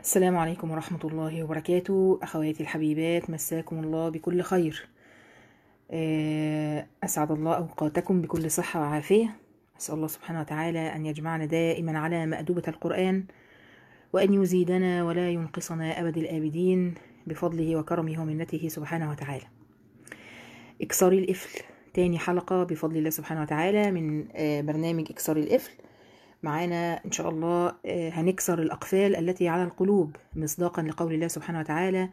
السلام عليكم ورحمة الله وبركاته أخواتي الحبيبات مساكم الله بكل خير آه، أسعد الله أوقاتكم بكل صحة وعافية أسأل الله سبحانه وتعالى أن يجمعنا دائما على مأدوبة القرآن وأن يزيدنا ولا ينقصنا أبد الآبدين بفضله وكرمه ومنته سبحانه وتعالى إكسار الإفل تاني حلقة بفضل الله سبحانه وتعالى من آه، برنامج إكسار الإفل معانا إن شاء الله آه، هنكسر الأقفال التي على القلوب مصداقا لقول الله سبحانه وتعالى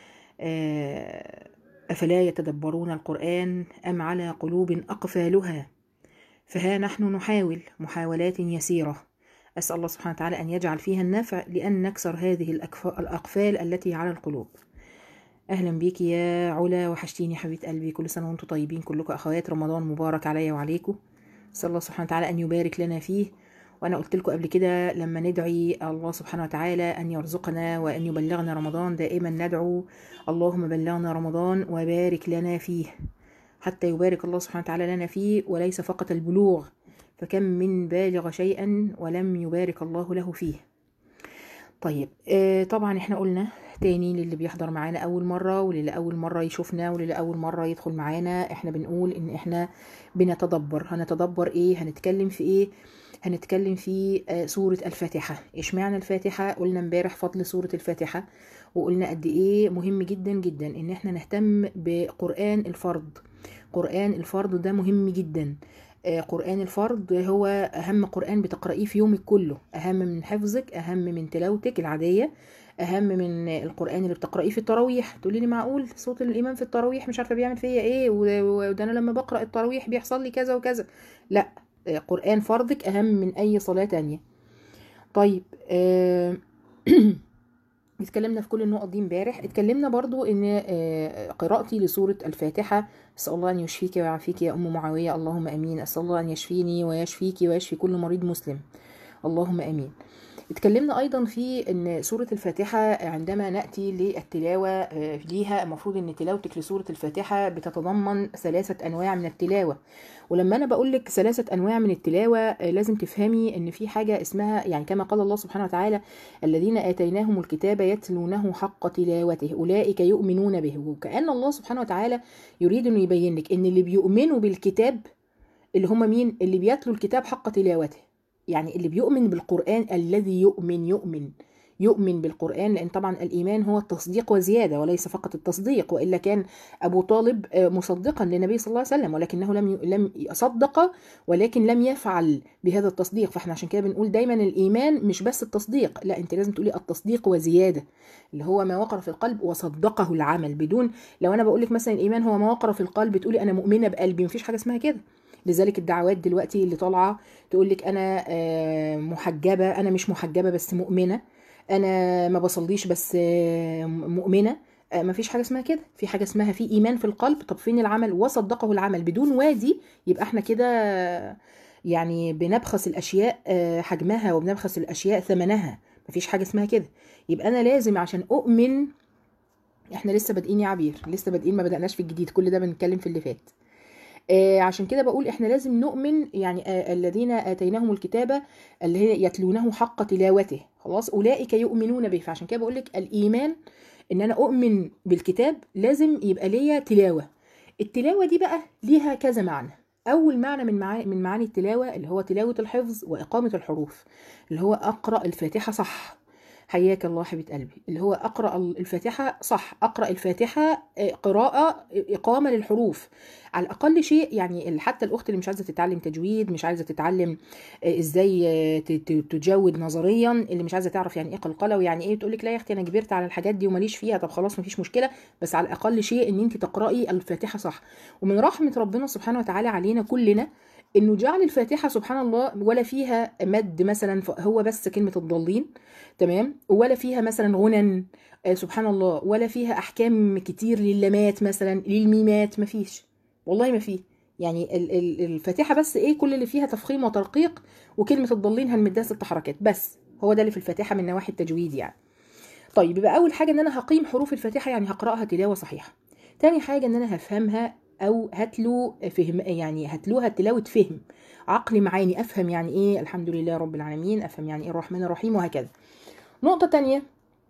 آه، أفلا يتدبرون القرآن أم على قلوب أقفالها فها نحن نحاول محاولات يسيرة أسأل الله سبحانه وتعالى أن يجعل فيها النفع لأن نكسر هذه الأكف- الأقفال التي على القلوب أهلا بيك يا علا وحشتيني حبيبة قلبي كل سنة وانتم طيبين كلكم أخوات رمضان مبارك عليا وعليكم أسأل الله سبحانه وتعالى أن يبارك لنا فيه وأنا قلت لكم قبل كده لما ندعي الله سبحانه وتعالى أن يرزقنا وأن يبلغنا رمضان دائما ندعو اللهم بلغنا رمضان وبارك لنا فيه حتى يبارك الله سبحانه وتعالى لنا فيه وليس فقط البلوغ فكم من بالغ شيئا ولم يبارك الله له فيه طيب آه طبعا احنا قلنا تاني للي بيحضر معانا اول مره وللي اول مره يشوفنا وللي اول مره يدخل معانا احنا بنقول ان احنا بنتدبر هنتدبر ايه هنتكلم في ايه هنتكلم في آه سوره الفاتحه اشمعنى الفاتحه قلنا امبارح فضل سوره الفاتحه وقلنا قد ايه مهم جدا جدا ان احنا نهتم بقران الفرض قران الفرض ده مهم جدا آه، قرآن الفرض هو أهم قرآن بتقرأيه في يومك كله أهم من حفظك أهم من تلاوتك العادية أهم من القرآن اللي بتقرأيه في التراويح تقولي لي معقول صوت الإمام في التراويح مش عارفة بيعمل فيا إيه و- وده أنا لما بقرأ التراويح بيحصل لي كذا وكذا لا آه، قرآن فرضك أهم من أي صلاة تانية طيب آه، اتكلمنا في كل النقط دي امبارح اتكلمنا برضو ان آه، قراءتي لسورة الفاتحة اسأل الله ان يشفيك ويعافيك يا ام معاوية اللهم امين اسأل الله ان يشفيني ويشفيك ويشفي كل مريض مسلم اللهم امين اتكلمنا ايضا في ان سورة الفاتحة عندما نأتي للتلاوة آه، ليها المفروض ان تلاوتك لسورة الفاتحة بتتضمن ثلاثة انواع من التلاوة ولما انا بقول لك ثلاثة انواع من التلاوة آه، لازم تفهمي ان في حاجة اسمها يعني كما قال الله سبحانه وتعالى الذين آتيناهم الكتاب يتلونه حق تلاوته أولئك يؤمنون به وكأن الله سبحانه وتعالى يريد أن يبين لك أن اللي بيؤمنوا بالكتاب اللي هم مين اللي بيتلوا الكتاب حق تلاوته يعني اللي بيؤمن بالقرآن الذي يؤمن يؤمن يؤمن بالقرآن لأن طبعا الإيمان هو التصديق وزيادة وليس فقط التصديق وإلا كان أبو طالب آه، مصدقا للنبي صلى الله عليه وسلم ولكنه لم ي- لم صدق ولكن لم يفعل بهذا التصديق فاحنا عشان كده بنقول دايما الإيمان مش بس التصديق لا أنت لازم تقولي التصديق وزيادة اللي هو ما وقر في القلب وصدقه العمل بدون لو أنا بقول لك مثلا الإيمان هو ما وقر في القلب تقولي أنا مؤمنة بقلبي مفيش حاجة اسمها كده لذلك الدعوات دلوقتي اللي طالعه تقول لك انا آه، محجبه انا مش محجبه بس مؤمنه انا ما بصليش بس آه، مؤمنه آه، ما فيش حاجه اسمها كده في حاجه اسمها في ايمان في القلب طب فين العمل وصدقه العمل بدون وادي يبقى احنا كده يعني بنبخس الاشياء آه، حجمها وبنبخس الاشياء ثمنها ما فيش حاجه اسمها كده يبقى انا لازم عشان اؤمن احنا لسه بادئين يا عبير لسه بادئين ما بدأناش في الجديد كل ده بنتكلم في اللي فات آه عشان كده بقول احنا لازم نؤمن يعني آه الذين اتيناهم الكتاب اللي هي يتلونه حق تلاوته خلاص اولئك يؤمنون به فعشان كده بقول لك الايمان ان انا اؤمن بالكتاب لازم يبقى ليا تلاوه التلاوه دي بقى ليها كذا معنى اول معنى من معاني من معاني التلاوه اللي هو تلاوه الحفظ واقامه الحروف اللي هو اقرا الفاتحه صح حياك الله حبيبه قلبي اللي هو اقرا الفاتحه صح اقرا الفاتحه آه، قراءه اقامه للحروف على الاقل شيء يعني حتى الاخت اللي مش عايزه تتعلم تجويد مش عايزه تتعلم آه، ازاي آه، ت- ت- تجود نظريا اللي مش عايزه تعرف يعني ايه قلقله ويعني ايه تقول لك لا يا اختي انا كبرت على الحاجات دي وماليش فيها طب خلاص مفيش مشكله بس على الاقل شيء ان انت تقراي الفاتحه صح ومن رحمه ربنا سبحانه وتعالى علينا كلنا انه جعل الفاتحه سبحان الله ولا فيها مد مثلا هو بس كلمه الضالين تمام ولا فيها مثلا غنن آه، سبحان الله ولا فيها احكام كتير للمات مثلا للميمات مفيش والله ما فيه يعني ال- ال- الفاتحه بس ايه كل اللي فيها تفخيم وترقيق وكلمه الضالين هنمدها ست حركات بس هو ده اللي في الفاتحه من نواحي التجويد يعني طيب يبقى اول حاجه ان انا هقيم حروف الفاتحه يعني هقراها تلاوه صحيحه تاني حاجه ان انا هفهمها او هتلو فهم يعني هتلوها تلاوه فهم عقل معاني افهم يعني ايه الحمد لله رب العالمين افهم يعني ايه الرحمن الرحيم وهكذا نقطه تانية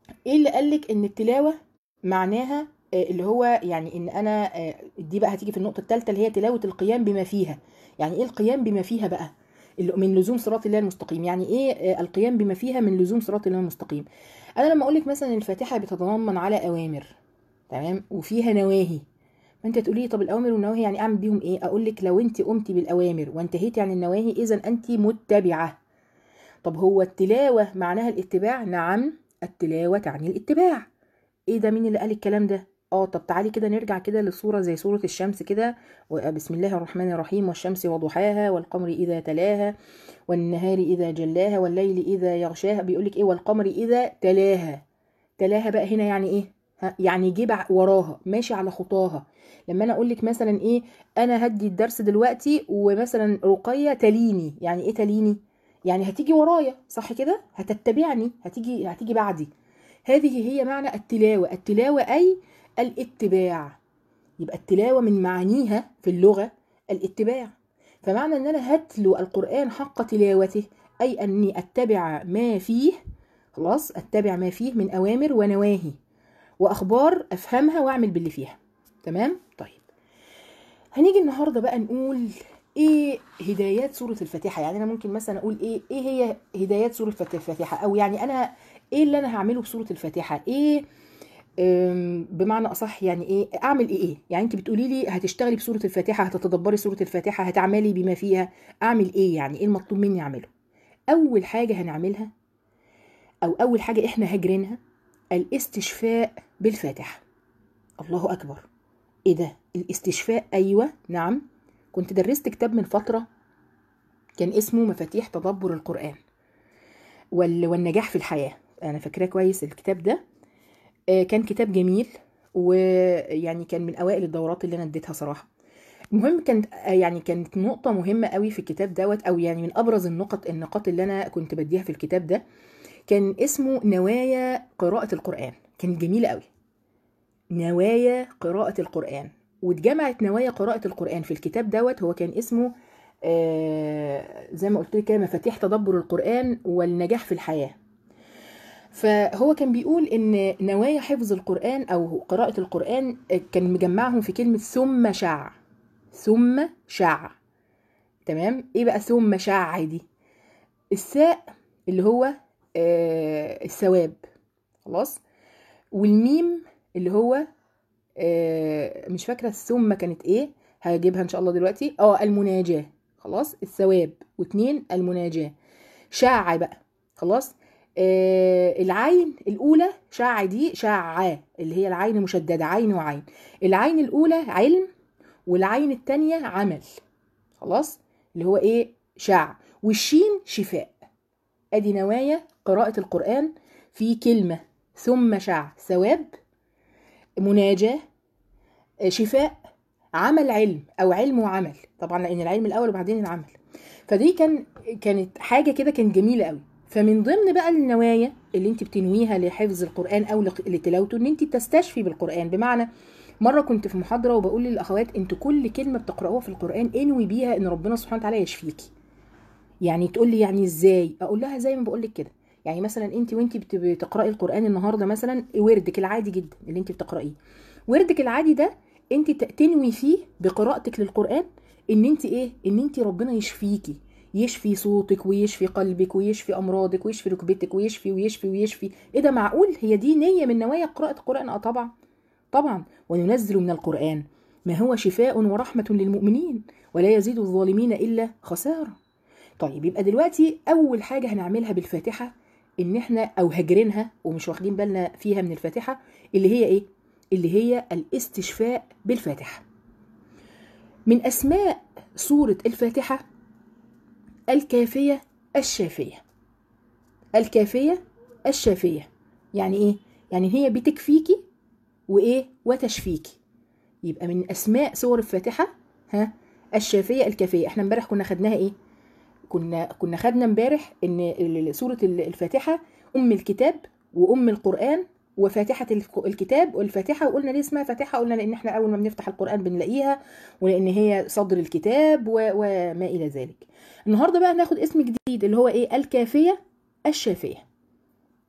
ايه اللي قالك ان التلاوه معناها آه، اللي هو يعني ان انا آه، دي بقى هتيجي في النقطه الثالثه اللي هي تلاوه القيام بما فيها يعني ايه القيام بما فيها بقى اللي- من لزوم صراط الله المستقيم يعني ايه آه، القيام بما فيها من لزوم صراط الله المستقيم انا لما اقول لك مثلا الفاتحه بتتضمن على اوامر تمام وفيها نواهي فانت تقولي لي طب الاوامر والنواهي يعني اعمل بيهم ايه اقول لك لو انت قمتي بالاوامر وانتهيتي عن النواهي اذا انت متبعه طب هو التلاوه معناها الاتباع نعم التلاوه تعني الاتباع ايه ده مين اللي قال الكلام ده اه طب تعالي كده نرجع كده لصورة زي صورة الشمس كده و- بسم الله الرحمن الرحيم والشمس وضحاها والقمر إذا تلاها والنهار إذا جلاها والليل إذا يغشاها بيقولك إيه والقمر إذا تلاها تلاها بقى هنا يعني إيه ها يعني جيب ع- وراها ماشي على خطاها لما انا اقول لك مثلا ايه انا هدي الدرس دلوقتي ومثلا رقيه تليني يعني ايه تليني يعني هتيجي ورايا صح كده هتتبعني هتيجي هتيجي بعدي هذه هي معنى التلاوة التلاوة أي الاتباع يبقى التلاوة من معانيها في اللغة الاتباع فمعنى أن أنا هتلو القرآن حق تلاوته أي أني أتبع ما فيه خلاص أتبع ما فيه من أوامر ونواهي وأخبار أفهمها وأعمل باللي فيها تمام طيب هنيجي النهارده بقى نقول ايه هدايات سوره الفاتحه يعني انا ممكن مثلا اقول ايه ايه هي هدايات سوره الفت- الفاتحه او يعني انا ايه اللي انا هعمله بسوره الفاتحه ايه أم، بمعنى اصح يعني ايه اعمل ايه ايه يعني انت بتقولي لي هتشتغلي بسوره الفاتحه هتتدبري سوره الفاتحه هتعملي بما فيها اعمل ايه يعني ايه المطلوب مني اعمله اول حاجه هنعملها او اول حاجه احنا هاجرينها الاستشفاء بالفاتحه الله اكبر ايه ده الاستشفاء ايوه نعم كنت درست كتاب من فتره كان اسمه مفاتيح تدبر القران وال- والنجاح في الحياه انا فاكراه كويس الكتاب ده آه، كان كتاب جميل ويعني كان من اوائل الدورات اللي انا اديتها صراحه المهم كانت آه، يعني كانت نقطة مهمة قوي في الكتاب دوت أو يعني من أبرز النقط النقاط اللي أنا كنت بديها في الكتاب ده كان اسمه نوايا قراءة القرآن كانت جميلة قوي نوايا قراءة القرآن واتجمعت نوايا قراءة القرآن في الكتاب دوت هو كان اسمه آه زي ما قلت لك كده مفاتيح تدبر القرآن والنجاح في الحياة فهو كان بيقول ان نوايا حفظ القرآن او قراءة القرآن آه، كان مجمعهم في كلمة ثم شع ثم شع تمام ايه بقى ثم شع دي الساء اللي هو آه الثواب خلاص والميم اللي هو آه مش فاكره الثم كانت ايه هجيبها ان شاء الله دلوقتي اه المناجاه خلاص الثواب واتنين المناجاه شاع بقى خلاص آه العين الاولى شاع دي شاع اللي هي العين مشدده عين وعين العين الاولى علم والعين التانية عمل خلاص اللي هو ايه شاع والشين شفاء ادي نوايا قراءة القرآن في كلمة ثم شع ثواب مناجاة آه، شفاء عمل علم او علم وعمل طبعا لان العلم الاول وبعدين العمل فدي كان كانت حاجه كده كانت جميله قوي فمن ضمن بقى النوايا اللي انت بتنويها لحفظ القران او لق- لتلاوته ان انت تستشفي بالقران بمعنى مره كنت في محاضره وبقول للاخوات انتوا كل كلمه بتقراوها في القران انوي بيها ان ربنا سبحانه وتعالى يشفيكي يعني تقول لي يعني ازاي اقول لها زي ما بقول لك كده يعني مثلا انت وانت بت- بتقراي القران النهارده مثلا وردك العادي جدا اللي انت بتقرايه وردك العادي ده انت ت- تنوي فيه بقراءتك للقران ان انت ايه ان انت ربنا يشفيكي يشفي صوتك ويشفي قلبك ويشفي امراضك ويشفي ركبتك ويشفي ويشفي ويشفي ايه ده معقول هي دي نيه من نوايا قراءه القران اه طبعا طبعا وننزل من القران ما هو شفاء ورحمه للمؤمنين ولا يزيد الظالمين الا خسارة طيب يبقى دلوقتي اول حاجه هنعملها بالفاتحه ان احنا او هاجرينها ومش واخدين بالنا فيها من الفاتحه اللي هي ايه اللي هي الاستشفاء بالفاتحه من اسماء سوره الفاتحه الكافيه الشافيه الكافيه الشافيه يعني ايه يعني هي بتكفيكي وايه وتشفيكي يبقى من اسماء سور الفاتحه ها الشافيه الكافيه احنا امبارح كنا خدناها ايه كنا كنا خدنا امبارح ان ال- سوره ال- الفاتحه ام الكتاب وام القران وفاتحه الك- الكتاب والفاتحه وقلنا ليه اسمها فاتحه قلنا لان احنا اول ما بنفتح القران بنلاقيها ولان هي صدر الكتاب و- وما الى ذلك النهارده بقى هناخد اسم جديد اللي هو ايه الكافيه الشافيه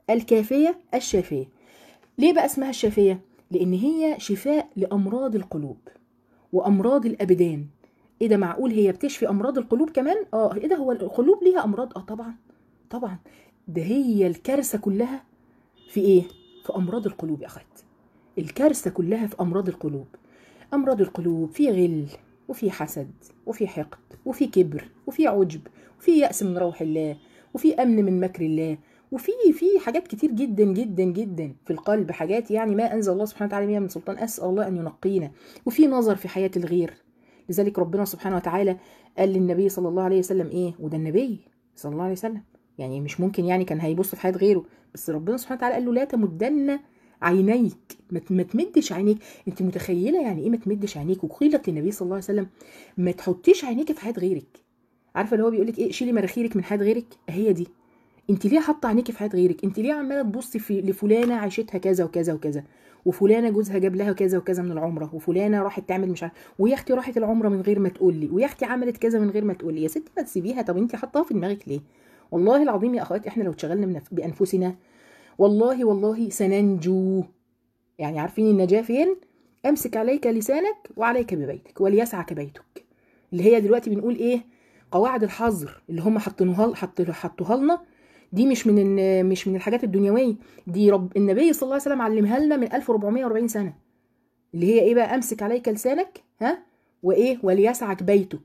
الكافيه الشافيه ليه بقى اسمها الشافيه لان هي شفاء لامراض القلوب وامراض الابدان ايه ده معقول هي بتشفي امراض القلوب كمان اه ايه ده هو القلوب ليها امراض اه طبعا طبعا ده هي الكارثه كلها في ايه في امراض القلوب يا اخوات الكارثه كلها في امراض القلوب امراض القلوب في غل وفي حسد وفي حقد وفي كبر وفي عجب وفي يأس من روح الله وفي امن من مكر الله وفي في حاجات كتير جدا جدا جدا في القلب حاجات يعني ما انزل الله سبحانه وتعالى بها من سلطان اسال الله ان ينقينا وفي نظر في حياه الغير لذلك ربنا سبحانه وتعالى قال للنبي صلى الله عليه وسلم ايه وده النبي صلى الله عليه وسلم يعني مش ممكن يعني كان هيبص في حياه غيره بس ربنا سبحانه وتعالى قال له لا تمدن عينيك ما تمدش عينيك انت متخيله يعني ايه ما تمدش عينيك وقيلت للنبي صلى الله عليه وسلم ما تحطيش عينيك في حياه غيرك عارفه اللي هو بيقول لك ايه شيلي مناخيرك من حياه غيرك هي دي انت ليه حاطه عينيكي في حياه غيرك انت ليه عماله تبصي في لفلانه عيشتها كذا وكذا وكذا وفلانه جوزها جاب لها كذا وكذا من العمره وفلانه راحت تعمل مش عارف ويا اختي راحت العمره من غير ما تقول لي ويا اختي عملت كذا من غير ما تقول لي يا ستي ما تسيبيها طب انت حطاها في دماغك ليه والله العظيم يا اخواتي احنا لو اتشغلنا بانفسنا والله والله سننجو يعني عارفين النجاه فين امسك عليك لسانك وعليك ببيتك وليسعك بيتك اللي هي دلوقتي بنقول ايه قواعد الحظر اللي هم حاطينها حطوها لنا دي مش من مش من الحاجات الدنيويه دي رب النبي صلى الله عليه وسلم علمها لنا من 1440 سنه اللي هي ايه بقى امسك عليك لسانك ها وايه وليسعك بيتك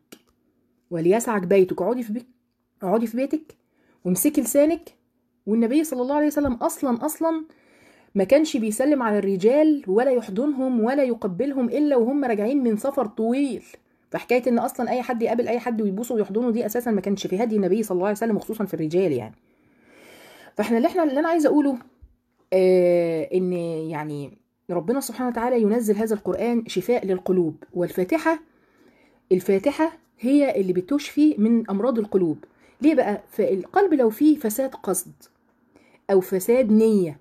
وليسعك بيتك اقعدي في بيت اقعدي في بيتك وامسكي لسانك والنبي صلى الله عليه وسلم اصلا اصلا ما كانش بيسلم على الرجال ولا يحضنهم ولا يقبلهم الا وهم راجعين من سفر طويل فحكايه ان اصلا اي حد يقابل اي حد ويبوسه ويحضنه دي اساسا ما كانش في هدي النبي صلى الله عليه وسلم وخصوصا في الرجال يعني فاحنا اللي احنا اللي انا عايزه اقوله آه ان يعني ربنا سبحانه وتعالى ينزل هذا القران شفاء للقلوب والفاتحه الفاتحه هي اللي بتشفي من امراض القلوب ليه بقى فالقلب لو فيه فساد قصد او فساد نيه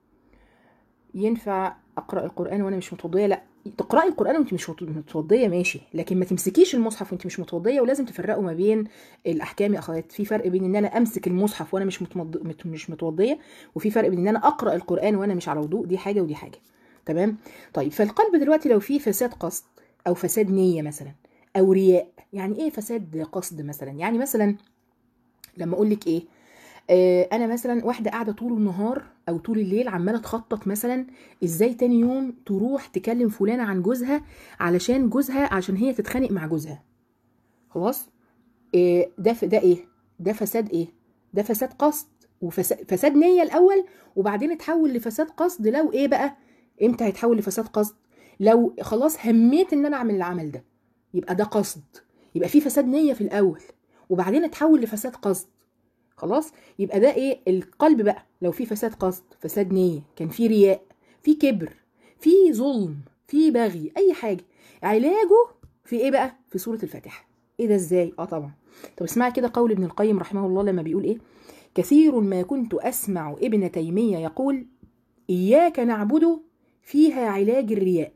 ينفع اقرا القران وانا مش متوضيه لا تقراي القران وانت مش متوضيه ماشي لكن ما تمسكيش المصحف وانت مش متوضيه ولازم تفرقوا ما بين الاحكام يا اخوات في فرق بين ان انا امسك المصحف وانا مش متمض... مش متوضيه وفي فرق بين ان انا اقرا القران وانا مش على وضوء دي حاجه ودي حاجه تمام طيب فالقلب دلوقتي لو فيه فساد قصد او فساد نيه مثلا او رياء يعني ايه فساد قصد مثلا يعني مثلا لما اقول لك ايه آه انا مثلا واحده قاعده طول النهار او طول الليل عماله تخطط مثلا ازاي تاني يوم تروح تكلم فلانه عن جوزها علشان جوزها عشان هي تتخانق مع جوزها خلاص آه ده ده ايه ده فساد ايه ده فساد قصد وفساد فساد نيه الاول وبعدين اتحول لفساد قصد لو ايه بقى امتى هيتحول لفساد قصد لو خلاص هميت ان انا اعمل العمل ده يبقى ده قصد يبقى في فساد نيه في الاول وبعدين اتحول لفساد قصد خلاص يبقى ده ايه القلب بقى لو في فساد قصد فساد نيه كان في رياء في كبر في ظلم في بغي اي حاجه علاجه في ايه بقى في سوره الفاتحه ايه ده ازاي اه طبعا طب اسمعي كده قول ابن القيم رحمه الله لما بيقول ايه كثير ما كنت اسمع ابن تيميه يقول اياك نعبد فيها علاج الرياء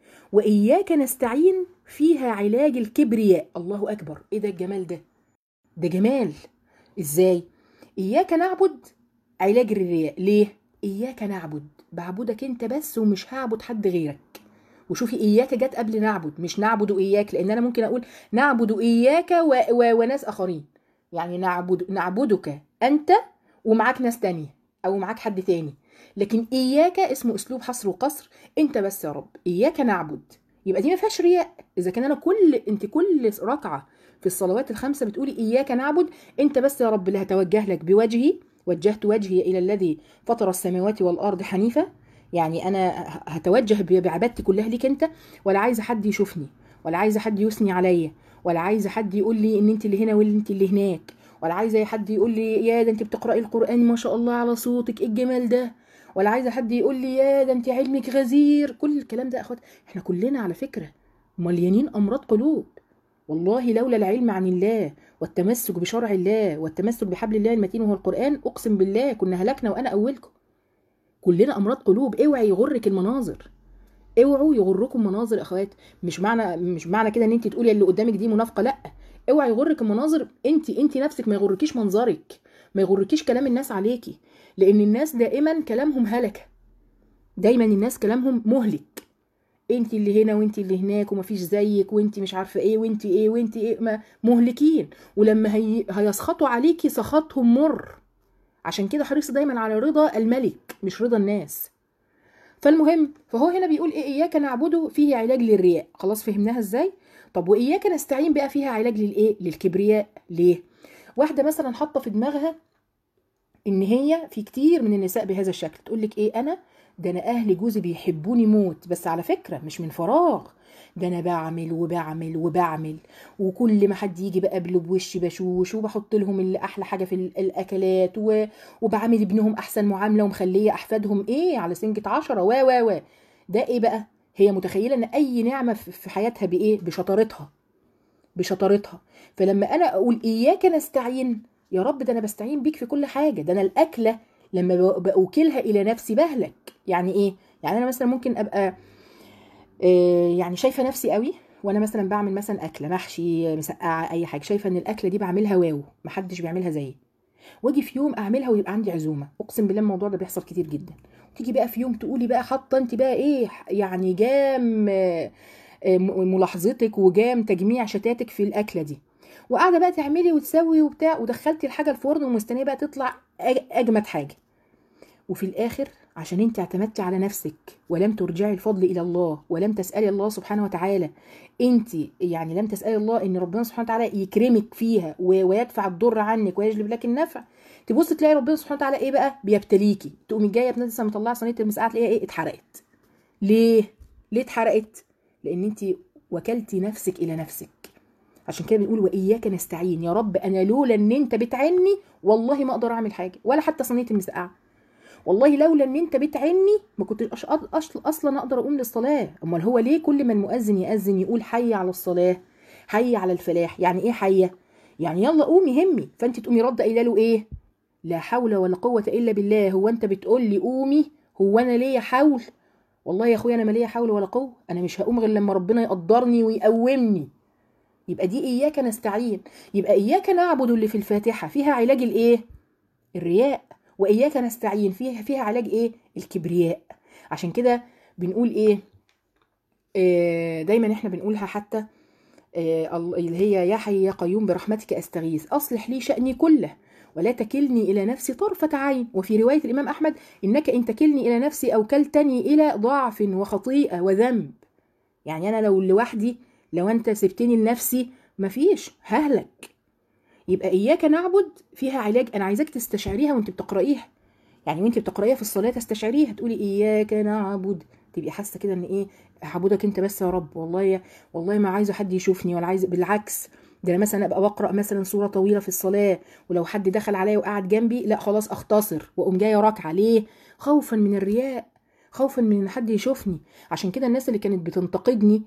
واياك نستعين فيها علاج الكبرياء الله اكبر ايه ده الجمال ده ده جمال ازاي اياك نعبد علاج الرياء ليه اياك نعبد بعبدك انت بس ومش هعبد حد غيرك وشوفي اياك جت قبل نعبد مش نعبد اياك لان انا ممكن اقول نعبد اياك و... و... وناس اخرين يعني نعبد نعبدك انت ومعاك ناس تانية او معاك حد تاني لكن اياك اسمه اسلوب حصر وقصر انت بس يا رب اياك نعبد يبقى دي ما فيهاش رياء اذا كان انا كل انت كل ركعه في الصلوات الخمسه بتقولي اياك نعبد انت بس يا رب اللي هتوجه لك بوجهي وجهت وجهي الى الذي فطر السماوات والارض حنيفه يعني انا هتوجه بعبادتي كلها ليك انت ولا عايزه حد يشوفني ولا عايزه حد يثني عليا ولا عايزه حد يقول لي ان انت اللي هنا ولا انت اللي هناك ولا عايزه حد يقول لي يا ده انت بتقراي القران ما شاء الله على صوتك ايه الجمال ده ولا عايزه حد يقول لي يا ده انت علمك غزير كل الكلام ده يا اخوات احنا كلنا على فكره مليانين امراض قلوب والله لولا العلم عن الله والتمسك بشرع الله والتمسك بحبل الله المتين وهو القران اقسم بالله كنا هلكنا وانا اولكم كلنا امراض قلوب اوعي يغرك المناظر اوعوا يغركم مناظر اخوات مش معنى مش معنى كده ان انت تقولي اللي قدامك دي منافقه لا اوعي يغرك المناظر انت انت نفسك ما يغركيش منظرك ما يغركيش كلام الناس عليكي لان الناس دائما كلامهم هلكه دايما الناس كلامهم مهلك انت اللي هنا وانت اللي هناك ومفيش زيك وانت مش عارفه ايه وانت ايه وانت ايه ما مهلكين ولما هي هيسخطوا عليكي سخطهم مر عشان كده حريص دايما على رضا الملك مش رضا الناس فالمهم فهو هنا بيقول ايه اياك نعبده فيه علاج للرياء خلاص فهمناها ازاي طب واياك نستعين بقى فيها علاج للايه للكبرياء ليه واحده مثلا حاطه في دماغها ان هي في كتير من النساء بهذا الشكل تقول لك ايه انا ده انا اهل جوزي بيحبوني موت بس على فكره مش من فراغ ده انا بعمل وبعمل وبعمل وكل ما حد يجي بقابله بوش بشوش وبحط لهم اللي احلى حاجه في الاكلات و... وبعامل ابنهم احسن معامله ومخليه احفادهم ايه على سنجة عشرة و و و ده ايه بقى هي متخيله ان اي نعمه في حياتها بايه بشطارتها بشطارتها فلما انا اقول اياك نستعين يا رب ده انا بستعين بيك في كل حاجه ده انا الاكله لما باوكلها الى نفسي بهلك يعني ايه يعني انا مثلا ممكن ابقى آه يعني شايفه نفسي قوي وانا مثلا بعمل مثلا اكله محشي مسقعه اي حاجه شايفه ان الاكله دي بعملها واو محدش بيعملها زيي واجي في يوم اعملها ويبقى عندي عزومه اقسم بالله الموضوع ده بيحصل كتير جدا تيجي بقى في يوم تقولي بقى حاطه انت بقى ايه يعني جام آه ملاحظتك وجام تجميع شتاتك في الاكله دي وقاعده بقى تعملي وتسوي وبتاع ودخلتي الحاجه الفرن ومستنيه بقى تطلع اجمد حاجه وفي الاخر عشان انت اعتمدتي على نفسك ولم ترجعي الفضل الى الله ولم تسالي الله سبحانه وتعالى انت يعني لم تسالي الله ان ربنا سبحانه وتعالى يكرمك فيها ويدفع الضر عنك ويجلب لك النفع تبص تلاقي ربنا سبحانه وتعالى ايه بقى بيبتليكي تقومي جايه بنفسها مطلعه صينيه المسقعه تلاقيها ايه اتحرقت ليه ليه اتحرقت لان انت وكلتي نفسك الى نفسك عشان كده بنقول واياك نستعين يا رب انا لولا ان انت بتعني والله ما اقدر اعمل حاجه ولا حتى صينيه المسقعه والله لولا ان انت بتعني ما كنتش اصلا اقدر اقوم للصلاه امال هو ليه كل ما المؤذن ياذن يقول حي على الصلاه حي على الفلاح يعني ايه حيه يعني يلا قومي همي فانت تقومي رد قايله له ايه لا حول ولا قوه الا بالله هو انت بتقول لي قومي هو انا ليا حول والله يا اخويا انا ما ليا حول ولا قوه انا مش هقوم غير لما ربنا يقدرني ويقومني يبقى دي اياك نستعين يبقى اياك نعبد اللي في الفاتحه فيها علاج الايه الرياء واياك نستعين فيها فيها علاج ايه الكبرياء عشان كده بنقول ايه آه دايما احنا بنقولها حتى آه اللي هي يا حي يا قيوم برحمتك استغيث اصلح لي شاني كله ولا تكلني الى نفسي طرفه عين وفي روايه الامام احمد انك ان تكلني الى نفسي اوكلتني الى ضعف وخطيئه وذنب يعني انا لو لوحدي لو انت سبتني لنفسي مفيش ههلك يبقى اياك نعبد فيها علاج انا عايزاك تستشعريها وانت بتقرايها يعني وانت بتقرايها في الصلاه تستشعريها تقولي اياك نعبد تبقي حاسه كده ان ايه اعبدك انت بس يا رب والله يا والله ما عايزه حد يشوفني ولا عايز بالعكس ده انا مثلا ابقى بقرا مثلا سوره طويله في الصلاه ولو حد دخل عليا وقعد جنبي لا خلاص اختصر واقوم جايه راكعه ليه خوفا من الرياء خوفا من ان حد يشوفني عشان كده الناس اللي كانت بتنتقدني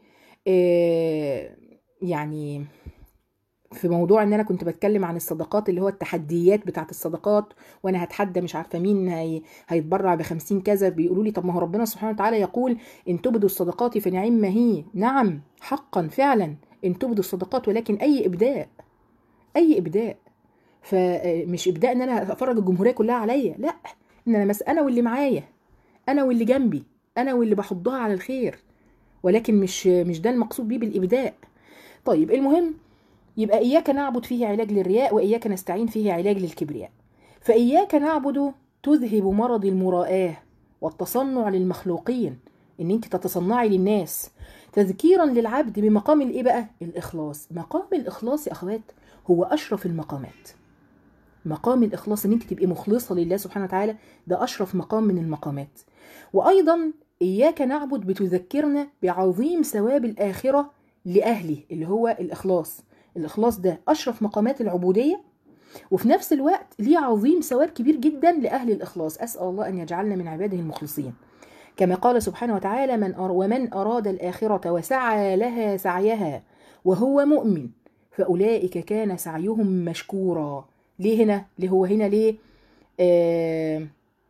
آه يعني في موضوع ان انا كنت بتكلم عن الصدقات اللي هو التحديات بتاعت الصدقات وانا هتحدى مش عارفه مين هي هيتبرع ب 50 كذا بيقولوا لي طب ما هو ربنا سبحانه وتعالى يقول ان تبدوا الصدقات فنعم ما هي نعم حقا فعلا ان تبدوا الصدقات ولكن اي ابداء اي ابداء فمش ابداء ان انا افرج الجمهوريه كلها عليا لا ان انا مس انا واللي معايا انا واللي جنبي انا واللي بحضها على الخير ولكن مش مش ده المقصود بيه بالابداء طيب المهم يبقى إياك نعبد فيه علاج للرياء وإياك نستعين فيه علاج للكبرياء فإياك نعبد تذهب مرض المراءة والتصنع للمخلوقين إن أنت تتصنعي للناس تذكيرا للعبد بمقام الإيه بقى؟ الإخلاص مقام الإخلاص يا أخوات هو أشرف المقامات مقام الإخلاص إن أنت تبقي مخلصة لله سبحانه وتعالى ده أشرف مقام من المقامات وأيضا إياك نعبد بتذكرنا بعظيم ثواب الآخرة لأهله اللي هو الإخلاص الإخلاص ده أشرف مقامات العبودية وفي نفس الوقت ليه عظيم ثواب كبير جدا لأهل الإخلاص أسأل الله أن يجعلنا من عباده المخلصين كما قال سبحانه وتعالى من أر ومن أراد الآخرة وسعى لها سعيها وهو مؤمن فأولئك كان سعيهم مشكورا ليه هنا ليه هو هنا ليه آه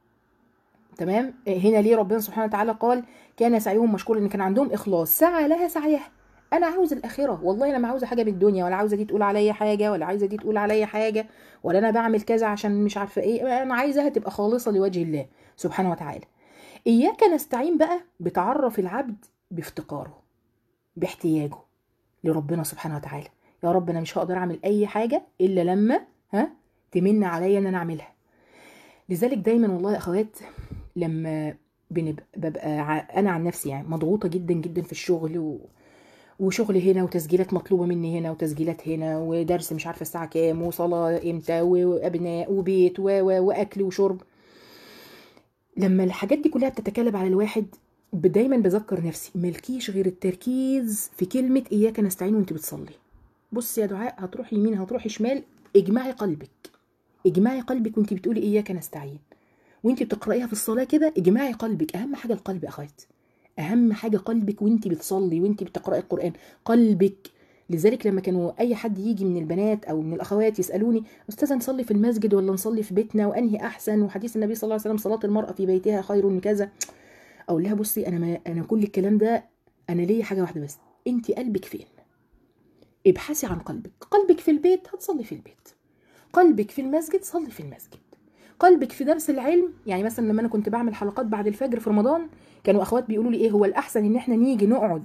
تمام هنا ليه ربنا سبحانه وتعالى قال كان سعيهم مشكورا ان كان عندهم اخلاص سعى لها سعيها انا عاوز الاخره والله انا ما عاوزه حاجه بالدنيا ولا عاوزه دي تقول عليا حاجه ولا عايزه دي تقول عليا حاجه ولا انا بعمل كذا عشان مش عارفه ايه انا عايزاها تبقى خالصه لوجه الله سبحانه وتعالى اياك نستعين بقى بتعرف العبد بافتقاره باحتياجه لربنا سبحانه وتعالى يا رب انا مش هقدر اعمل اي حاجه الا لما ها تمن عليا ان انا اعملها لذلك دايما والله يا اخوات لما بنبقى ببقى ع- انا عن نفسي يعني مضغوطه جدا جدا في الشغل و... وشغل هنا وتسجيلات مطلوبه مني هنا وتسجيلات هنا ودرس مش عارفه الساعه كام وصلاه امتى وابناء وبيت و... و... واكل وشرب لما الحاجات دي كلها بتتكالب على الواحد ب- دايما بذكر نفسي ملكيش غير التركيز في كلمه اياك نستعين وانت بتصلي بص يا دعاء هتروح يمين هتروح شمال اجمعي قلبك اجمعي قلبك وانت بتقولي اياك نستعين وانت بتقرايها في الصلاه كده اجمعي قلبك اهم حاجه القلب يا اخوات اهم حاجه قلبك وانت بتصلي وانت بتقراي القران قلبك لذلك لما كانوا اي حد يجي من البنات او من الاخوات يسالوني استاذه نصلي في المسجد ولا نصلي في بيتنا وانهي احسن وحديث النبي صلى الله عليه وسلم صلاه المراه في بيتها خير من كذا اقول لها بصي انا ما انا كل الكلام ده انا ليا حاجه واحده بس انت قلبك فين ابحثي عن قلبك قلبك في البيت هتصلي في البيت قلبك في المسجد صلي في المسجد قلبك في درس العلم يعني مثلا لما انا كنت بعمل حلقات بعد الفجر في رمضان كانوا اخوات بيقولوا لي ايه هو الاحسن ان احنا نيجي نقعد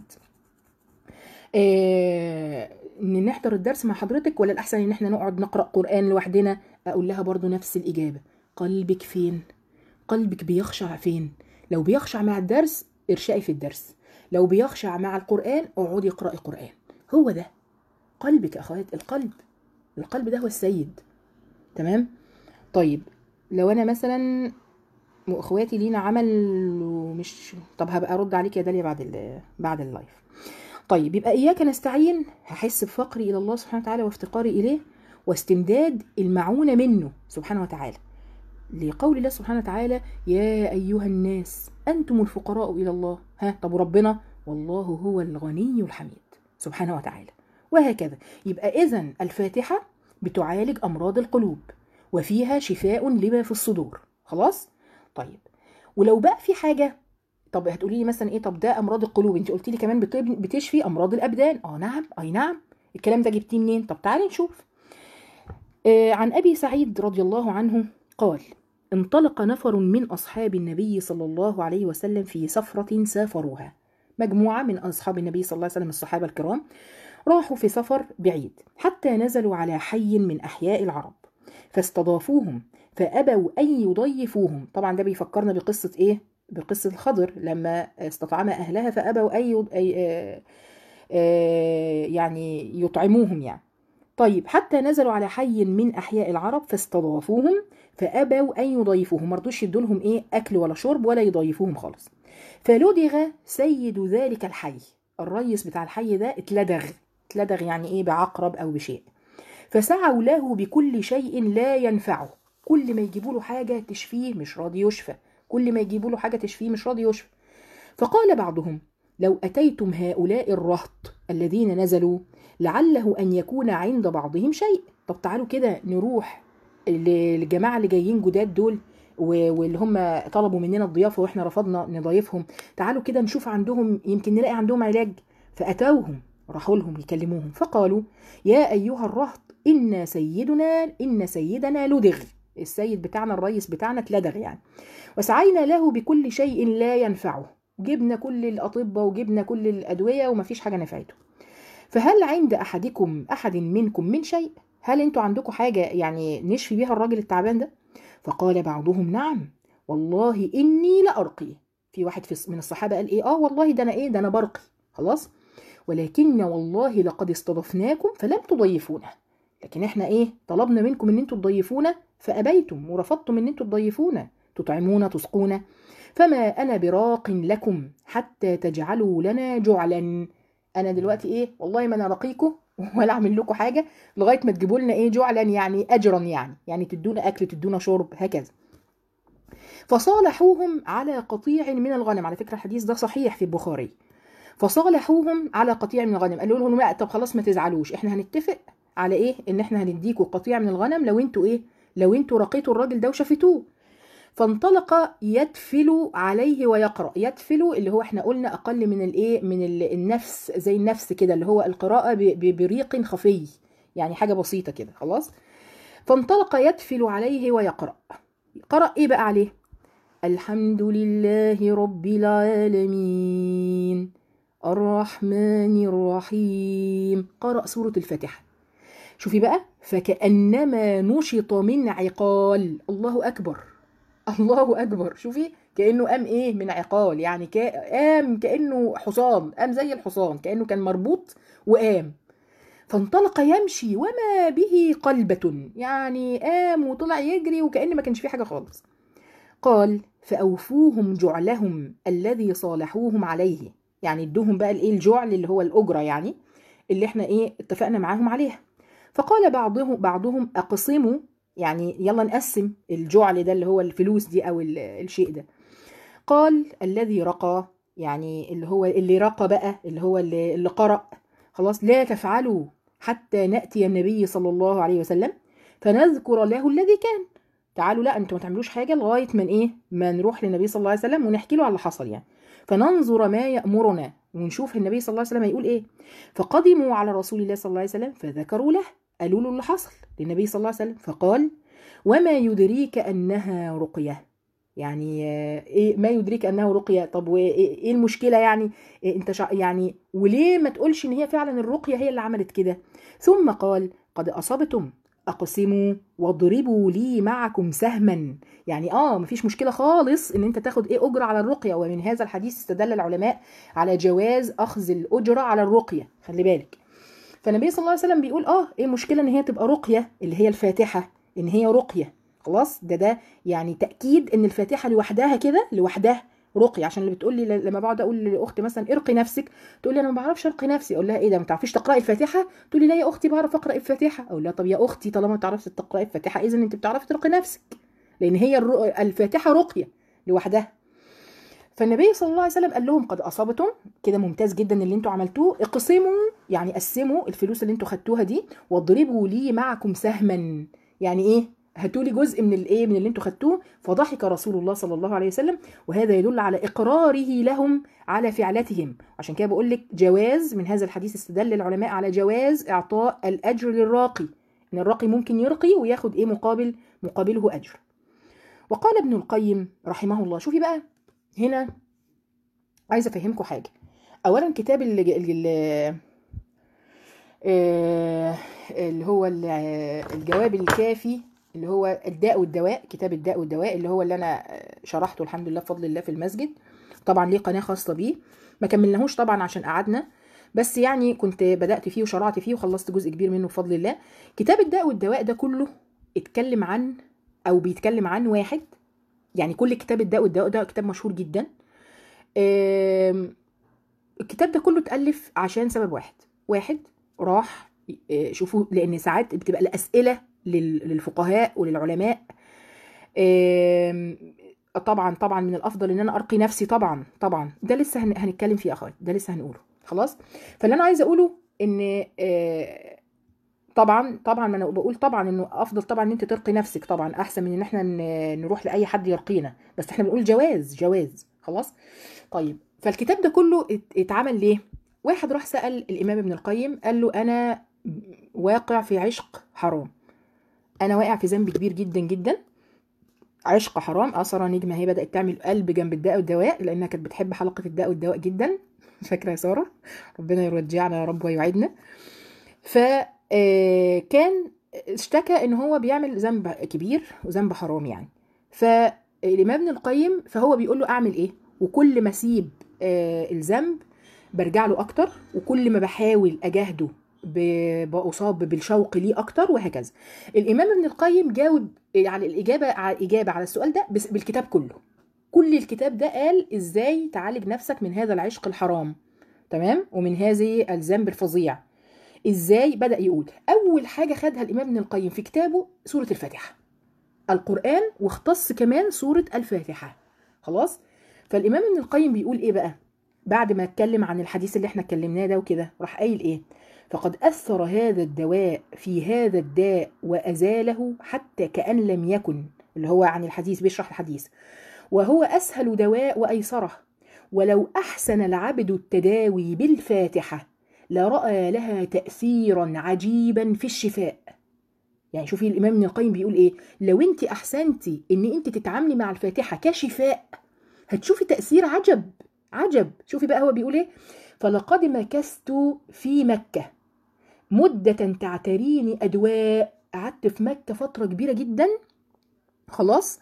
آه ان نحضر الدرس مع حضرتك ولا الاحسن ان احنا نقعد نقرا قران لوحدنا اقول لها برضو نفس الاجابه قلبك فين قلبك بيخشع فين لو بيخشع مع الدرس ارشقي في الدرس لو بيخشع مع القران اقعدي اقراي قران هو ده قلبك يا اخوات القلب القلب ده هو السيد تمام طيب لو انا مثلا واخواتي لينا عمل ومش طب هبقى ارد عليك يا داليا بعد ال... بعد اللايف طيب يبقى اياك نستعين هحس بفقري الى الله سبحانه وتعالى وافتقاري اليه واستمداد المعونه منه سبحانه وتعالى لقول الله سبحانه وتعالى يا ايها الناس انتم الفقراء الى الله ها طب وربنا والله هو الغني الحميد سبحانه وتعالى وهكذا يبقى اذا الفاتحه بتعالج امراض القلوب وفيها شفاء لما في الصدور خلاص طيب ولو بقى في حاجه طب هتقولي لي مثلا ايه طب ده امراض القلوب انت قلتي لي كمان بتب- بتشفي امراض الابدان اه نعم اي نعم الكلام ده جبتيه منين طب تعالي نشوف آه عن ابي سعيد رضي الله عنه قال انطلق نفر من اصحاب النبي صلى الله عليه وسلم في سفره سافروها مجموعه من اصحاب النبي صلى الله عليه وسلم الصحابه الكرام راحوا في سفر بعيد حتى نزلوا على حي من احياء العرب فاستضافوهم فابوا ان يضيفوهم طبعا ده بيفكرنا بقصه ايه بقصه الخضر لما استطعم اهلها فابوا ان يض... أي... آه... آه... يعني يطعموهم يعني طيب حتى نزلوا على حي من احياء العرب فاستضافوهم فابوا ان يضيفوهم مرضوش يدوا لهم ايه اكل ولا شرب ولا يضيفوهم خالص فلدغ سيد ذلك الحي الريس بتاع الحي ده اتلدغ اتلدغ يعني ايه بعقرب او بشيء فسعوا له بكل شيء لا ينفعه كل ما يجيبوا له حاجه تشفيه مش راضي يشفى كل ما يجيبوا له حاجه تشفيه مش راضي يشفى فقال بعضهم لو اتيتم هؤلاء الرهط الذين نزلوا لعله ان يكون عند بعضهم شيء طب تعالوا كده نروح للجماعه اللي جايين جداد دول و- واللي هم طلبوا مننا الضيافه واحنا رفضنا نضايفهم تعالوا كده نشوف عندهم يمكن نلاقي عندهم علاج فاتوهم راحوا لهم يكلموهم فقالوا يا ايها الرهط ان سيدنا ان سيدنا لدغ السيد بتاعنا الرئيس بتاعنا اتلدغ يعني وسعينا له بكل شيء لا ينفعه جبنا كل الاطباء وجبنا كل الادويه ومفيش حاجه نفعته فهل عند احدكم احد منكم من شيء هل انتوا عندكم حاجه يعني نشفي بيها الراجل التعبان ده فقال بعضهم نعم والله اني لارقي في واحد في من الصحابه قال ايه اه والله ده انا ايه ده انا برقي خلاص ولكن والله لقد استضفناكم فلم تضيفونا لكن احنا ايه طلبنا منكم ان انتوا تضيفونا فابيتم ورفضتم ان انتوا تضيفونا تطعمونا تسقونا فما انا براق لكم حتى تجعلوا لنا جعلا انا دلوقتي ايه والله ما انا رقيكم ولا اعمل لكم حاجه لغايه ما تجيبوا لنا ايه جعلا يعني اجرا يعني يعني تدونا اكل تدونا شرب هكذا فصالحوهم على قطيع من الغنم على فكره الحديث ده صحيح في البخاري فصالحوهم على قطيع من الغنم قالوا لهم لا طب خلاص ما تزعلوش احنا هنتفق على ايه ان احنا هنديكوا قطيع من الغنم لو انتوا ايه لو انتوا رقيتوا الراجل ده وشفتوه فانطلق يتفل عليه ويقرأ يتفل اللي هو احنا قلنا أقل من الايه من ال- النفس زي النفس كده اللي هو القراءة ب- ب- بريق خفي يعني حاجة بسيطة كده خلاص فانطلق يتفل عليه ويقرأ قرأ ايه بقى عليه الحمد لله رب العالمين الرحمن الرحيم قرأ سورة الفاتحة شوفي بقى فكأنما نشط من عقال الله أكبر الله أكبر شوفي كأنه قام إيه من عقال يعني كا- قام كأنه حصان قام زي الحصان كأنه كان مربوط وقام فانطلق يمشي وما به قلبة يعني قام وطلع يجري وكأن ما كانش فيه حاجة خالص قال فأوفوهم جعلهم الذي صالحوهم عليه يعني ادوهم بقى الايه الجعل اللي هو الأجرة يعني اللي احنا ايه اتفقنا معاهم عليها فقال بعضهم بعضهم اقسموا يعني يلا نقسم الجعل ده اللي هو الفلوس دي او ال- الشيء ده قال الذي رقى يعني اللي هو اللي رقى بقى اللي هو اللي, اللي قرأ خلاص لا تفعلوا حتى نأتي النبي صلى الله عليه وسلم فنذكر له الذي كان تعالوا لا انتوا ما تعملوش حاجه لغايه من ايه ما نروح للنبي صلى الله عليه وسلم ونحكي له على اللي حصل يعني فننظر ما يأمرنا ونشوف النبي صلى الله عليه وسلم هيقول ايه فقدموا على رسول الله صلى الله عليه وسلم فذكروا له قالوا له اللي حصل للنبي صلى الله عليه وسلم فقال وما يدريك انها رقيه يعني آه، ايه ما يدريك انه رقيه طب وايه إيه المشكله يعني إيه انت شع... يعني وليه ما تقولش ان هي فعلا الرقيه هي اللي عملت كده ثم قال قد اصبتم اقسموا واضربوا لي معكم سهما يعني اه مفيش مشكله خالص ان انت تاخد ايه اجره على الرقيه ومن هذا الحديث استدل العلماء على جواز اخذ الاجره على الرقيه خلي بالك فالنبي صلى الله عليه وسلم بيقول اه ايه المشكله ان هي تبقى رقيه اللي هي الفاتحه ان هي رقيه خلاص ده ده يعني تاكيد ان الفاتحه لوحدها كده لوحدها رقية عشان اللي بتقول لي لما بقعد اقول لاختي مثلا ارقي نفسك تقول لي انا ما بعرفش ارقي نفسي اقول لها ايه ده ما تعرفيش تقراي الفاتحه تقول لي لا يا اختي بعرف اقرا الفاتحه اقول لها طب يا اختي طالما ما تعرفش تقراي الفاتحه اذا انت بتعرفي ترقي نفسك لان هي الر- الفاتحه رقيه لوحدها فالنبي صلى الله عليه وسلم قال لهم قد اصابتم كده ممتاز جدا اللي انتوا عملتوه اقسموا يعني قسموا الفلوس اللي انتوا خدتوها دي واضربوا لي معكم سهما يعني ايه هاتوا لي جزء من الايه من اللي انتوا خدتوه فضحك رسول الله صلى الله عليه وسلم وهذا يدل على اقراره لهم على فعلتهم عشان كده بقول لك جواز من هذا الحديث استدل العلماء على جواز اعطاء الاجر للراقي ان الراقي ممكن يرقي وياخد ايه مقابل مقابله اجر وقال ابن القيم رحمه الله شوفي بقى هنا عايزه افهمكم حاجه اولا كتاب اللي, اللي آه، اللي هو ال- آه، الجواب الكافي اللي هو الداء والدواء كتاب الداء والدواء اللي هو اللي انا آه، شرحته الحمد لله بفضل الله في المسجد طبعا ليه قناه خاصه بيه ما كملناهوش طبعا عشان قعدنا بس يعني كنت بدات فيه وشرعت فيه وخلصت جزء كبير منه بفضل الله كتاب الداء والدواء ده كله اتكلم عن او بيتكلم عن واحد يعني كل كتاب الداء والدواء ده كتاب مشهور جدا آم، الكتاب ده كله اتألف عشان سبب واحد واحد راح آه، شوفوا لان ساعات بتبقى الاسئله لل- للفقهاء وللعلماء آم، طبعا طبعا من الافضل ان انا ارقي نفسي طبعا طبعا ده لسه هن- هنتكلم فيه يا اخوات ده لسه هنقوله خلاص فاللي انا عايزه اقوله ان آه، طبعا طبعا ما انا بقول طبعا انه افضل طبعا ان انت ترقي نفسك طبعا احسن من ان احنا ن- نروح لاي حد يرقينا بس احنا بنقول جواز جواز خلاص طيب فالكتاب ده كله ات- اتعمل ليه واحد راح سأل الامام ابن القيم قال له انا واقع في عشق حرام انا واقع في ذنب كبير جدا جدا عشق حرام أسرى نجمة هي بدأت تعمل قلب جنب الداء والدواء لأنها كانت بتحب حلقة الداء والدواء جدا فاكرة يا سارة ربنا يرجعنا يا رب ويوعدنا فكان اشتكى ان هو بيعمل ذنب كبير وذنب حرام يعني فالامام ابن القيم فهو بيقول له اعمل ايه وكل ما اسيب آه، الذنب برجع له اكتر وكل ما بحاول اجاهده ب- باصاب بالشوق ليه اكتر وهكذا الامام ابن القيم جاوب على الاجابه على الاجابه على السؤال ده بس- بالكتاب كله كل الكتاب ده قال ازاي تعالج نفسك من هذا العشق الحرام تمام ومن هذه الذنب الفظيع ازاي بدا يقول اول حاجه خدها الامام ابن القيم في كتابه سوره الفاتحه القران واختص كمان سوره الفاتحه خلاص فالامام ابن القيم بيقول ايه بقى بعد ما اتكلم عن الحديث اللي احنا اتكلمناه ده وكده راح قايل ايه فقد اثر هذا الدواء في هذا الداء وازاله حتى كان لم يكن اللي هو عن الحديث بيشرح الحديث وهو أسهل دواء وأيسره ولو أحسن العبد التداوي بالفاتحة لرأى لها تأثيرا عجيبا في الشفاء يعني شوفي الإمام ابن القيم بيقول إيه لو أنت أحسنتي إن أنت تتعاملي مع الفاتحة كشفاء هتشوفي تأثير عجب عجب شوفي بقى هو بيقول إيه فلقد مكثت في مكة مدة تعتريني أدواء قعدت في مكة فترة كبيرة جدا خلاص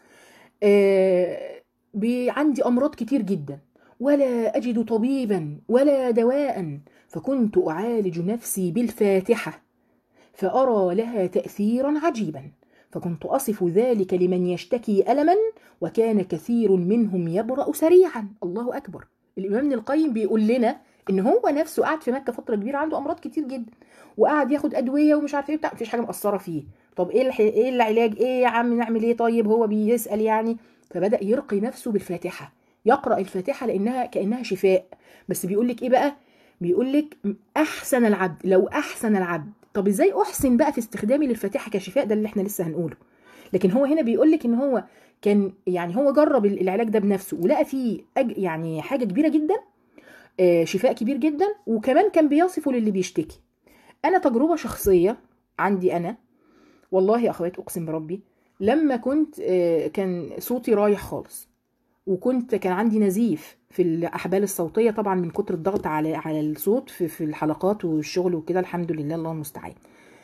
آه بي- عندي أمراض كتير جدا ولا أجد طبيبا ولا دواء فكنت أعالج نفسي بالفاتحة فأرى لها تأثيرا عجيبا فكنت أصف ذلك لمن يشتكي ألما وكان كثير منهم يبرأ سريعا الله أكبر الإمام ابن القيم بيقول لنا إن هو نفسه قعد في مكة فترة كبيرة عنده أمراض كتير جدا وقعد ياخد أدوية ومش عارف إيه بتاع مفيش حاجة مأثرة فيه طب إيه الح... إيه العلاج إيه يا عم نعمل إيه طيب هو بيسأل يعني فبدأ يرقي نفسه بالفاتحة يقرأ الفاتحة لأنها كأنها شفاء بس بيقول لك إيه بقى بيقول لك أحسن العبد لو أحسن العبد طب إزاي أحسن بقى في استخدامي للفاتحة كشفاء ده اللي إحنا لسه هنقوله لكن هو هنا بيقول لك إن هو كان يعني هو جرب العلاج ده بنفسه ولقى فيه أج يعني حاجة كبيرة جدا آه، شفاء كبير جدا وكمان كان بيصفه للي بيشتكي أنا تجربة شخصية عندي أنا والله يا أخوات أقسم بربي لما كنت آه، كان صوتي رايح خالص وكنت كان عندي نزيف في الاحبال الصوتيه طبعا من كتر الضغط على على الصوت في, في الحلقات والشغل وكده الحمد لله الله المستعان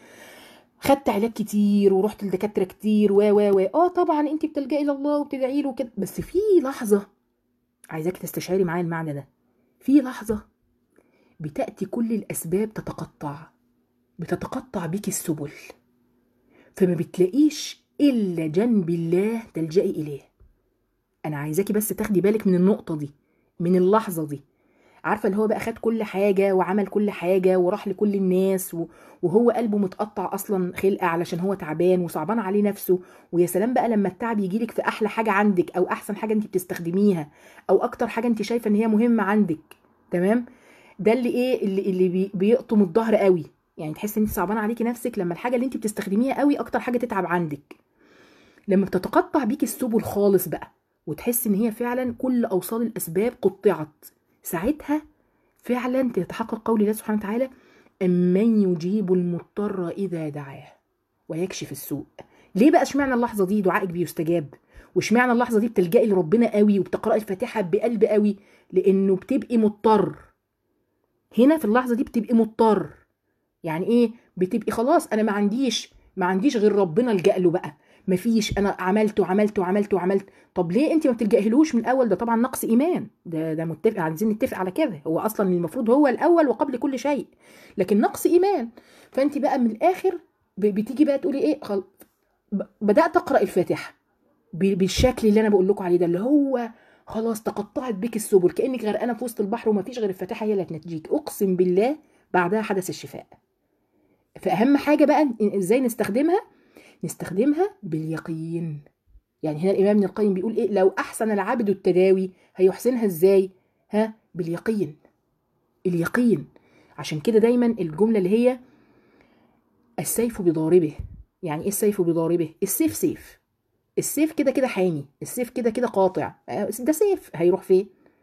خدت علاج كتير ورحت لدكاتره كتير و و و اه طبعا انت بتلجئي الى الله وبتدعي له كده بس في لحظه عايزاك تستشعري معايا المعنى ده في لحظه بتاتي كل الاسباب تتقطع بتتقطع بيك السبل فما بتلاقيش الا جنب الله تلجئي اليه انا عايزاكي بس تاخدي بالك من النقطه دي من اللحظه دي عارفه اللي هو بقى خد كل حاجه وعمل كل حاجه وراح لكل الناس و- وهو قلبه متقطع اصلا خلقه علشان هو تعبان وصعبان عليه نفسه ويا سلام بقى لما التعب يجيلك في احلى حاجه عندك او احسن حاجه انت بتستخدميها او اكتر حاجه انت شايفه ان هي مهمه عندك تمام ده اللي ايه اللي اللي بي- بيقطم الظهر قوي يعني تحس ان انت صعبان عليكي نفسك لما الحاجه اللي انت بتستخدميها قوي اكتر حاجه تتعب عندك لما بتتقطع بيكي السبل خالص بقى وتحس ان هي فعلا كل اوصال الاسباب قطعت ساعتها فعلا تتحقق قول الله سبحانه وتعالى امن يجيب المضطر اذا دعاه ويكشف السوء ليه بقى اشمعنى اللحظه دي دعائك بيستجاب واشمعنى اللحظه دي بتلجئي لربنا قوي وبتقراي الفاتحه بقلب قوي لانه بتبقي مضطر هنا في اللحظه دي بتبقي مضطر يعني ايه بتبقي خلاص انا ما عنديش ما عنديش غير ربنا الجا له بقى مفيش انا عملت وعملت وعملت وعملت طب ليه انت ما بتلجئهلوش من الاول ده طبعا نقص ايمان ده ده متفق عايزين نتفق على كده هو اصلا المفروض هو الاول وقبل كل شيء لكن نقص ايمان فانت بقى من الاخر ب- بتيجي بقى تقولي ايه خل... ب- بدات اقرا الفاتحه ب- بالشكل اللي انا بقول لكم عليه ده اللي هو خلاص تقطعت بك السبل كانك غرقانه في وسط البحر ومفيش غير الفاتحه هي اللي هتنجيك اقسم بالله بعدها حدث الشفاء فاهم حاجه بقى إن- ازاي نستخدمها نستخدمها باليقين يعني هنا الامام ابن القيم بيقول ايه لو احسن العبد التداوي هيحسنها ازاي ها باليقين اليقين عشان كده دايما الجمله اللي هي السيف بضاربه يعني ايه السيف بضاربه السيف سيف السيف كده كده حامي السيف كده كده قاطع آه، ده سيف هيروح فين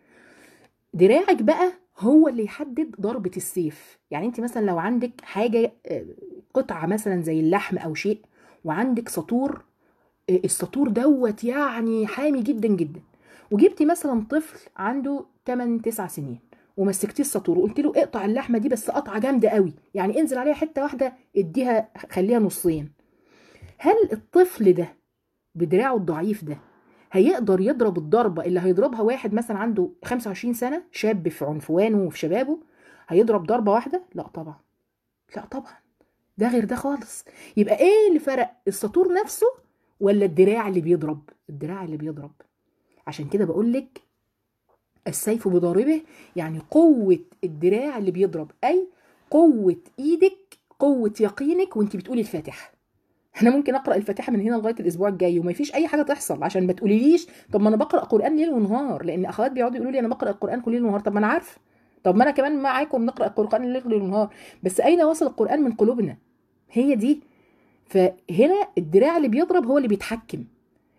دراعك بقى هو اللي يحدد ضربة السيف يعني انت مثلا لو عندك حاجة آه، قطعة مثلا زي اللحم او شيء وعندك سطور آه، السطور دوت يعني حامي جدا جدا وجبتي مثلا طفل عنده 8 9 سنين ومسكتيه السطور وقلت له اقطع اللحمه دي بس قطعه جامده قوي يعني انزل عليها حته واحده اديها خليها نصين هل الطفل ده بدراعه الضعيف ده هيقدر يضرب الضربه اللي هيضربها واحد مثلا عنده 25 سنه شاب في عنفوانه وفي شبابه هيضرب ضربه واحده لا طبعا لا طبعا ده غير ده خالص يبقى ايه اللي فرق السطور نفسه ولا الدراع اللي بيضرب الدراع اللي بيضرب عشان كده بقول لك السيف بضاربه يعني قوة الدراع اللي بيضرب أي قوة إيدك قوة يقينك وانت بتقولي الفاتحة انا ممكن اقرا الفاتحه من هنا لغايه الاسبوع الجاي وما فيش اي حاجه تحصل عشان ما تقوليليش طب ما انا بقرا قران ليل ونهار لان اخوات بيقعدوا يقولوا لي انا بقرا القران كل ليل ونهار طب ما انا عارفه طب ما انا كمان معاكم نقرا القران ليل ونهار بس اين وصل القران من قلوبنا هي دي فهنا الدراع اللي بيضرب هو اللي بيتحكم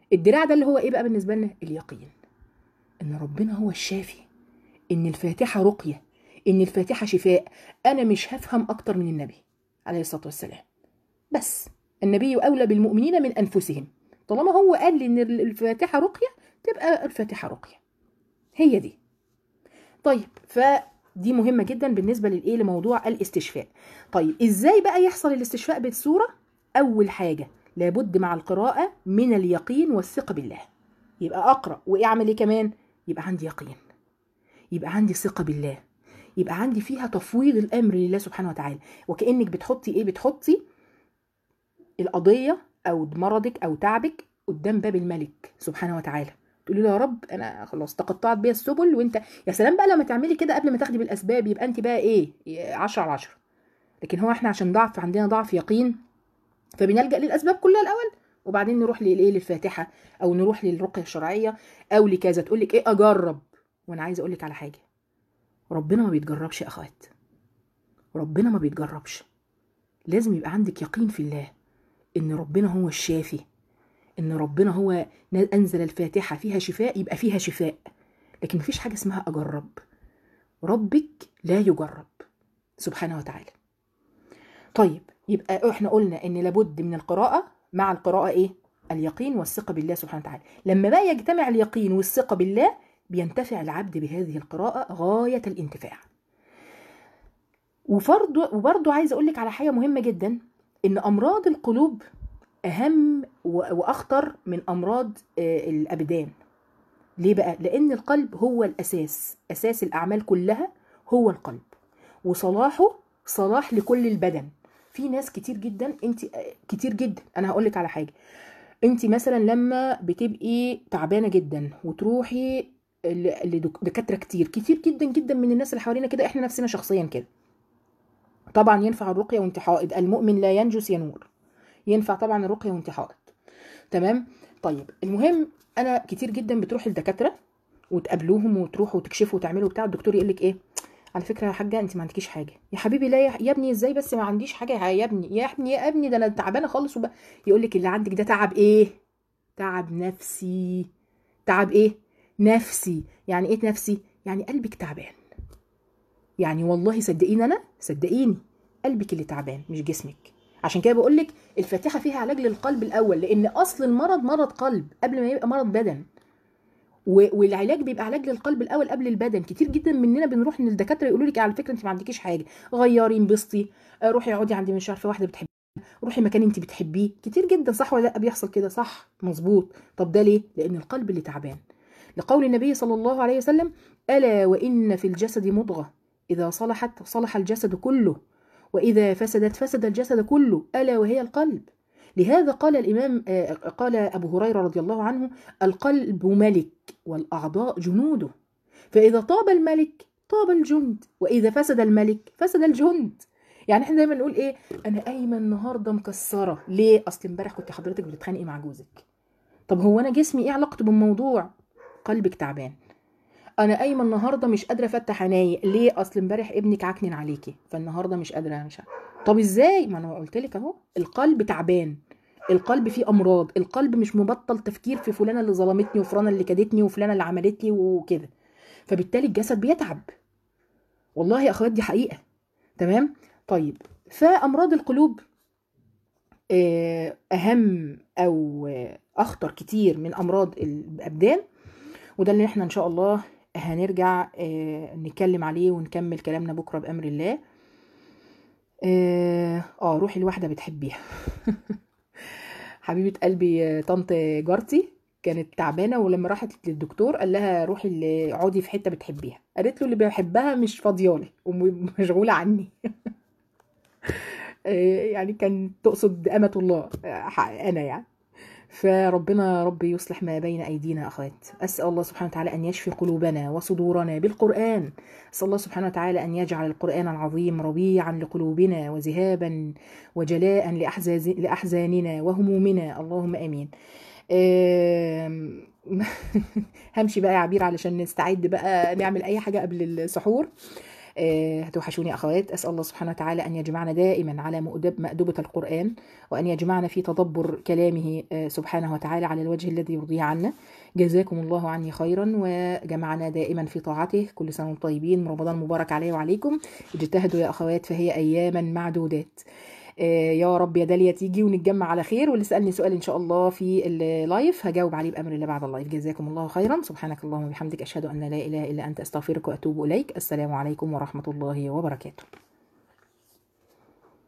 الدراع ده اللي هو ايه بقى بالنسبه لنا اليقين ان ربنا هو الشافي ان الفاتحه رقيه ان الفاتحه شفاء انا مش هفهم اكتر من النبي عليه الصلاه والسلام بس النبي اولى بالمؤمنين من انفسهم طالما هو قال لي ان الفاتحه رقيه تبقى الفاتحه رقيه هي دي طيب فدي مهمه جدا بالنسبه للايه لموضوع الاستشفاء طيب ازاي بقى يحصل الاستشفاء بالصوره اول حاجه لابد مع القراءه من اليقين والثقه بالله يبقى اقرا واعمل ايه كمان يبقى عندي يقين يبقى عندي ثقه بالله يبقى عندي فيها تفويض الامر لله سبحانه وتعالى وكانك بتحطي ايه بتحطي القضيه او مرضك او تعبك قدام باب الملك سبحانه وتعالى تقولي له يا رب انا خلاص تقطعت بيا السبل وانت يا سلام بقى لما تعملي كده قبل ما تاخدي بالاسباب يبقى انت بقى ايه 10 على 10 لكن هو احنا عشان ضعف عندنا ضعف يقين فبنلجا للاسباب كلها الاول وبعدين نروح للايه للفاتحه او نروح للرقيه الشرعيه او لكذا تقول لك ايه اجرب وانا عايزه اقول لك على حاجه ربنا ما بيتجربش يا اخوات ربنا ما بيتجربش لازم يبقى عندك يقين في الله ان ربنا هو الشافي ان ربنا هو انزل الفاتحه فيها شفاء يبقى فيها شفاء لكن مفيش حاجه اسمها اجرب ربك لا يجرب سبحانه وتعالى طيب يبقى احنا قلنا ان لابد من القراءه مع القراءه ايه اليقين والثقه بالله سبحانه وتعالى لما بقى يجتمع اليقين والثقه بالله بينتفع العبد بهذه القراءه غايه الانتفاع وفرض وبرضه عايزه اقول لك على حاجه مهمه جدا ان امراض القلوب اهم واخطر من امراض الابدان ليه بقى لان القلب هو الاساس اساس الاعمال كلها هو القلب وصلاحه صلاح لكل البدن في ناس كتير جدا انت كتير جدا انا هقول لك على حاجه انت مثلا لما بتبقي تعبانه جدا وتروحي لدكاتره كتير كتير جدا جدا من الناس اللي حوالينا كده احنا نفسنا شخصيا كده طبعا ينفع الرقيه وانت حائض المؤمن لا ينجس ينور ينفع طبعا الرقيه وانت حائض تمام طيب المهم انا كتير جدا بتروح للدكاتره وتقابلوهم وتروحوا وتكشفوا وتعملوا بتاع الدكتور يقول لك ايه على فكره يا حاجه انت ما عندكيش حاجه يا حبيبي لا يا ابني ازاي بس ما عنديش حاجه يا ابني يا ابني يا ابني ده انا تعبانه خالص وب... يقول لك اللي عندك ده تعب ايه تعب نفسي تعب ايه نفسي يعني ايه نفسي يعني قلبك تعبان يعني والله صدقيني انا صدقيني قلبك اللي تعبان مش جسمك عشان كده بقول لك الفاتحه فيها علاج للقلب الاول لان اصل المرض مرض قلب قبل ما يبقى مرض بدن والعلاج بيبقى علاج للقلب الاول قبل البدن كتير جدا مننا بنروح للدكاتره يقولوا لك على فكره انت ما عندكيش حاجه غيري انبسطي روحي اقعدي عند مش عارفه واحده بتحبيها روحي مكان انت بتحبيه كتير جدا صح ولا لا بيحصل كده صح مظبوط طب ده ليه لان القلب اللي تعبان لقول النبي صلى الله عليه وسلم الا وان في الجسد مضغه اذا صلحت صلح الجسد كله واذا فسدت فسد الجسد كله الا وهي القلب لهذا قال الإمام قال أبو هريرة رضي الله عنه القلب ملك والأعضاء جنوده فإذا طاب الملك طاب الجند وإذا فسد الملك فسد الجند يعني احنا دايما نقول ايه انا قايمه النهارده مكسره ليه اصل امبارح كنت حضرتك بتتخانقي مع جوزك طب هو انا جسمي ايه علاقته بالموضوع قلبك تعبان انا قايمه النهارده مش قادره افتح عيني ليه اصل امبارح ابنك عكنن عليكي فالنهارده مش قادره مش عارفة. طب ازاي ما انا قلت لك اهو القلب تعبان القلب فيه امراض القلب مش مبطل تفكير في فلانه اللي ظلمتني وفلانه اللي كدتني وفلانه اللي عملت لي وكده فبالتالي الجسد بيتعب والله يا اخوات دي حقيقه تمام طيب فامراض القلوب اهم او اخطر كتير من امراض الابدان وده اللي احنا ان شاء الله هنرجع نتكلم عليه ونكمل كلامنا بكره بامر الله اه روحي لواحده بتحبيها حبيبه قلبي طنط جارتي كانت تعبانه ولما راحت للدكتور قال لها روحي اللي اقعدي في حته بتحبيها قالت له اللي بحبها مش فاضيالي ومشغوله عني يعني كان تقصد أمة الله أنا يعني فربنا ربي يصلح ما بين أيدينا أخوات أسأل الله سبحانه وتعالى أن يشفي قلوبنا وصدورنا بالقرآن أسأل الله سبحانه وتعالى أن يجعل القرآن العظيم ربيعا لقلوبنا وذهابا وجلاء لأحزاننا وهمومنا اللهم آمين همشي بقى يا عبير علشان نستعد بقى نعمل أي حاجة قبل السحور آه، هتوحشوني أخوات أسأل الله سبحانه وتعالى أن يجمعنا دائما على مؤدب مأدبة القرآن وأن يجمعنا في تدبر كلامه آه، سبحانه وتعالى على الوجه الذي يرضيه عنا جزاكم الله عني خيرا وجمعنا دائما في طاعته كل سنة وانتم طيبين رمضان مبارك عليه وعليكم اجتهدوا يا أخوات فهي أياما معدودات آه، يا رب يا داليا تيجي ونتجمع على خير واللي سألني سؤال إن شاء الله في اللايف هجاوب عليه بأمر الله بعد اللايف جزاكم الله خيرا سبحانك اللهم وبحمدك أشهد أن لا إله إلا أنت أستغفرك وأتوب إليك السلام عليكم ورحمة الله وبركاته